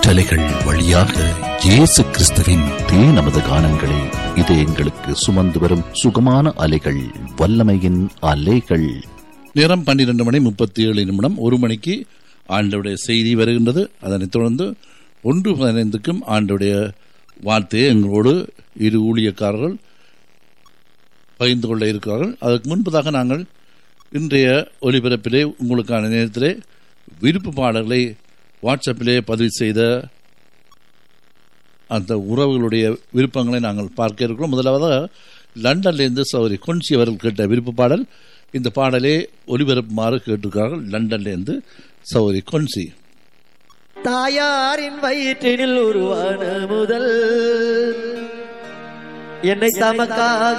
காற்றலைகள் வழியாக இயேசு கிறிஸ்துவின் தே நமது கானங்களை இது எங்களுக்கு சுமந்து வரும் சுகமான அலைகள் வல்லமையின் அலைகள் நேரம் பன்னிரண்டு மணி முப்பத்தி ஏழு நிமிடம் ஒரு மணிக்கு ஆண்டவுடைய செய்தி வருகின்றது அதனைத் தொடர்ந்து ஒன்று பதினைந்துக்கும் ஆண்டுடைய வார்த்தையை எங்களோடு இரு ஊழியக்காரர்கள் பகிர்ந்து கொள்ள இருக்கிறார்கள் அதற்கு முன்பதாக நாங்கள் இன்றைய ஒலிபரப்பிலே உங்களுக்கான நேரத்திலே விருப்பு பாடல்களை வாட்ஸ்அப்பிலே பதிவு செய்த அந்த உறவுகளுடைய விருப்பங்களை நாங்கள் பார்க்க இருக்கிறோம் முதலாவதாக லண்டன்லேருந்து சௌரி கொன்சி அவர்கள் கேட்ட விருப்ப பாடல் இந்த பாடலே ஒலிபரப்புமாறு கேட்டிருக்கிறார்கள் லண்டன்லேருந்து சௌரி கொன்சி தாயாரின் வயிற்றினில் உருவான முதல் என்னை தமக்காக